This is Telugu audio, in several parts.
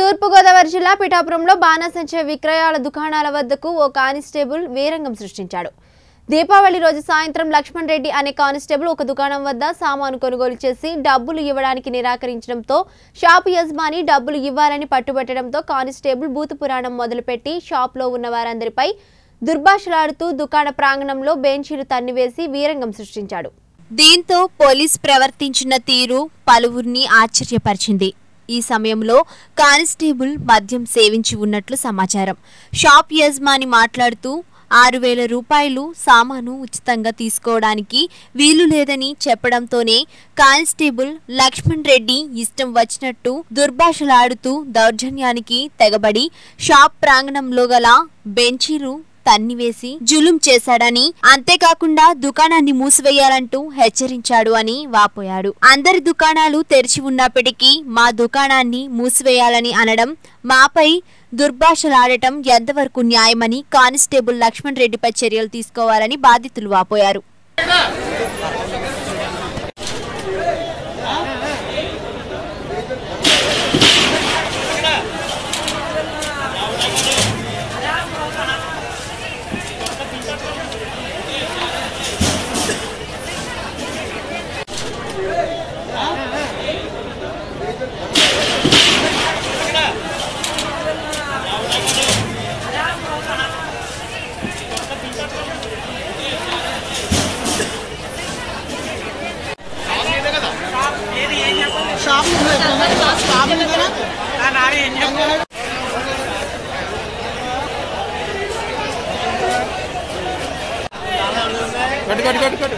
తూర్పుగోదావరి జిల్లా పిఠాపురంలో బాణసంచ విక్రయాల దుకాణాల వద్దకు ఓ కానిస్టేబుల్ వీరంగం సృష్టించాడు దీపావళి రోజు సాయంత్రం లక్ష్మణ్ రెడ్డి అనే కానిస్టేబుల్ ఒక దుకాణం వద్ద సామాను కొనుగోలు చేసి డబ్బులు ఇవ్వడానికి నిరాకరించడంతో షాపు యజమాని డబ్బులు ఇవ్వాలని పట్టుబట్టడంతో కానిస్టేబుల్ భూత పురాణం మొదలుపెట్టి షాప్లో ఉన్న వారందరిపై దుర్భాషలాడుతూ దుకాణ ప్రాంగణంలో బెంచీలు తన్నివేసి వీరంగం సృష్టించాడు దీంతో పోలీస్ ప్రవర్తించిన తీరు పలువురిని ఆశ్చర్యపరిచింది ఈ సమయంలో కానిస్టేబుల్ మద్యం సేవించి ఉన్నట్లు సమాచారం షాప్ యజమాని మాట్లాడుతూ ఆరు వేల రూపాయలు సామాను ఉచితంగా తీసుకోవడానికి వీలు లేదని చెప్పడంతోనే కానిస్టేబుల్ లక్ష్మణ్ రెడ్డి ఇష్టం వచ్చినట్టు దుర్భాషలాడుతూ దౌర్జన్యానికి తెగబడి షాప్ ప్రాంగణంలో గల బెంచీలు తన్నివేసి జులుం చేశాడని అంతేకాకుండా దుకాణాన్ని మూసివేయాలంటూ హెచ్చరించాడు అని వాపోయాడు అందరి దుకాణాలు తెరిచి ఉన్నప్పటికీ మా దుకాణాన్ని మూసివేయాలని అనడం మాపై దుర్భాషలాడటం ఎంతవరకు న్యాయమని కానిస్టేబుల్ లక్ష్మణ్ రెడ్డిపై చర్యలు తీసుకోవాలని బాధితులు వాపోయారు షాప్ షాప్ ఉంది కదా కట్టు కట్టు కట్టు కట్టు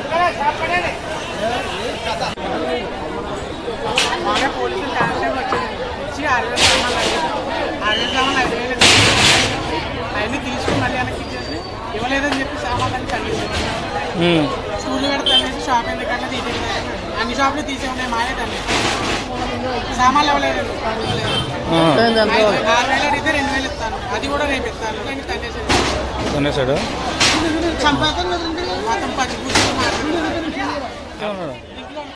మానే పోలీసులు ట్యాక్సీ వచ్చింది వచ్చి ఆరు వేల సామాన్లు అడిగారు ఆరు వేల సామాన్లు ఐదు వేలు ఇచ్చారు. అవన్నీ తీసుకుని మళ్ళీ వెనక్కి ఇచ్చేసి ఇవ్వలేదని చెప్పి సామాన్లు తల్లింది స్కూల్ కూడా తల్లేసి షాప్ ఎందుకంటే తీసేది అన్ని షాపులు తీసే ఉన్నాయి మాయే తల్లి సామాన్లు ఇవ్వలేదు ఐదు- ఆరు వేలు అడిగితే రెండు వేలు ఇస్తాను అది కూడా రేపు ఇస్తాను కానీ తల్లేసేది కొనేసాడు మొత్తం పచ్చి కూర్చొని మాట్లాడుతున్నారు ఏమన్నాడు